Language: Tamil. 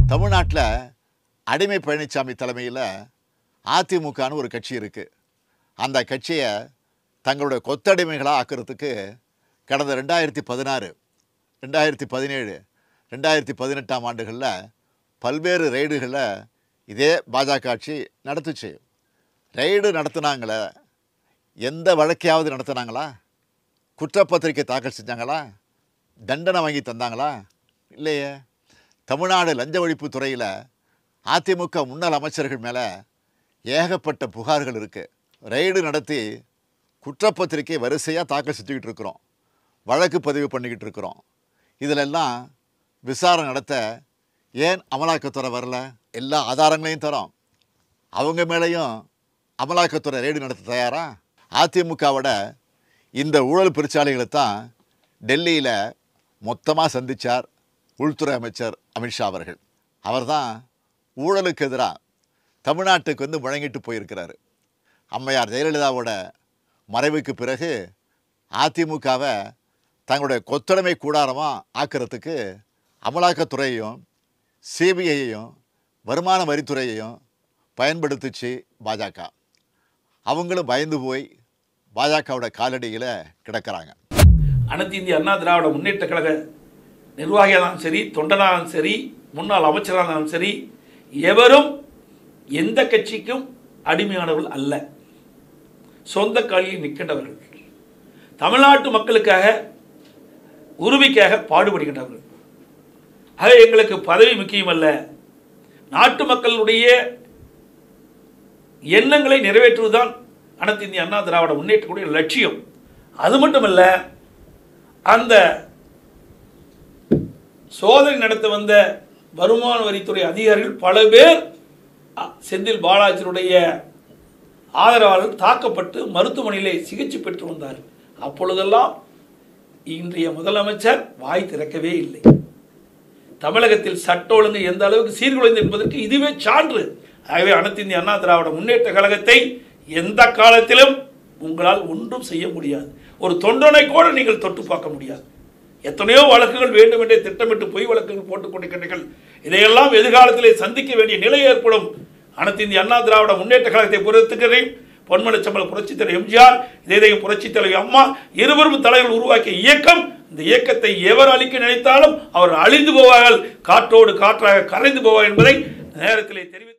தமிழ்நாட்டில் அடிமை பழனிசாமி தலைமையில் அதிமுகன்னு ஒரு கட்சி இருக்குது அந்த கட்சியை தங்களுடைய கொத்தடிமைகளாக ஆக்கிறதுக்கு கடந்த ரெண்டாயிரத்தி பதினாறு ரெண்டாயிரத்தி பதினேழு ரெண்டாயிரத்தி பதினெட்டாம் ஆண்டுகளில் பல்வேறு ரெய்டுகளை இதே பாஜக ஆட்சி நடத்துச்சு ரெய்டு நடத்துனாங்களே எந்த வழக்கையாவது நடத்துனாங்களா குற்றப்பத்திரிக்கை தாக்கல் செஞ்சாங்களா தண்டனை வாங்கி தந்தாங்களா இல்லையே தமிழ்நாடு லஞ்ச ஒழிப்பு துறையில் அதிமுக முன்னாள் அமைச்சர்கள் மேலே ஏகப்பட்ட புகார்கள் இருக்குது ரெய்டு நடத்தி குற்றப்பத்திரிக்கை வரிசையாக தாக்கல் செஞ்சுக்கிட்டு இருக்கிறோம் வழக்கு பதிவு பண்ணிக்கிட்டு இருக்கிறோம் இதிலெல்லாம் விசாரணை நடத்த ஏன் அமலாக்கத்துறை வரல எல்லா ஆதாரங்களையும் தரோம் அவங்க மேலேயும் அமலாக்கத்துறை ரெய்டு நடத்த தயாரா அதிமுகவோட இந்த ஊழல் பெருச்சாளிகளை தான் டெல்லியில் மொத்தமாக சந்தித்தார் உள்துறை அமைச்சர் அமித்ஷா அவர்கள் அவர்தான் ஊழலுக்கு எதிராக தமிழ்நாட்டுக்கு வந்து முழங்கிட்டு போயிருக்கிறாரு அம்மையார் ஜெயலலிதாவோட மறைவுக்கு பிறகு அதிமுகவை தங்களுடைய கொத்தடைமை கூடாரமாக ஆக்கிறதுக்கு அமலாக்கத்துறையையும் சிபிஐயையும் வருமான வரித்துறையையும் பயன்படுத்துச்சு பாஜக அவங்களும் பயந்து போய் பாஜகவோட காலடியில் கிடக்கிறாங்க அனைத்து இந்திய அண்ணா திராவிட முன்னேற்ற கழக நிர்வாகியானாலும் சரி தொண்டனாலும் சரி முன்னாள் அமைச்சரானாலும் சரி எவரும் எந்த கட்சிக்கும் அடிமையானவர்கள் அல்ல சொந்த காலில் நிற்கின்றவர்கள் தமிழ்நாட்டு மக்களுக்காக உரிமைக்காக பாடுபடுகின்றவர்கள் ஆக எங்களுக்கு பதவி முக்கியமல்ல நாட்டு மக்களுடைய எண்ணங்களை நிறைவேற்றுவதுதான் அனைத்து இந்திய அண்ணா திராவிட முன்னேற்றக்கூடிய லட்சியம் அது மட்டுமல்ல அந்த சோதனை நடத்த வந்த வருமான வரித்துறை அதிகாரிகள் பல பேர் அ, செந்தில் பாலாஜியுடைய ஆதரவாளர்கள் தாக்கப்பட்டு மருத்துவமனையிலே சிகிச்சை பெற்று வந்தார் அப்பொழுதெல்லாம் இன்றைய முதலமைச்சர் வாய் திறக்கவே இல்லை தமிழகத்தில் சட்ட ஒழுங்கு எந்த அளவுக்கு சீர்குலைந்து என்பதற்கு இதுவே சான்று ஆகவே அனைத்து இந்திய அண்ணா திராவிட முன்னேற்ற கழகத்தை எந்த காலத்திலும் உங்களால் ஒன்றும் செய்ய முடியாது ஒரு தொண்டனை கூட நீங்கள் தொட்டு பார்க்க முடியாது எத்தனையோ வழக்குகள் வேண்டும் என்றே திட்டமிட்டு பொய் வழக்குகள் போட்டுக் கொண்டிருக்கிறீர்கள் இதையெல்லாம் எதிர்காலத்திலே சந்திக்க வேண்டிய நிலை ஏற்படும் அனைத்து இந்திய அண்ணா திராவிட முன்னேற்ற கழகத்தை பொறுத்துக்கிறேன் பொன்மனச்சம்பள புரட்சித் தலைவர் எம்ஜிஆர் இதயம் புரட்சித் தலைவர் அம்மா இருவரும் தலைவர்கள் உருவாக்கிய இயக்கம் இந்த இயக்கத்தை எவர் அழிக்க நினைத்தாலும் அவர் அழிந்து போவார்கள் காற்றோடு காற்றாக கரைந்து போவார் என்பதை நேரத்திலே தெரிவித்து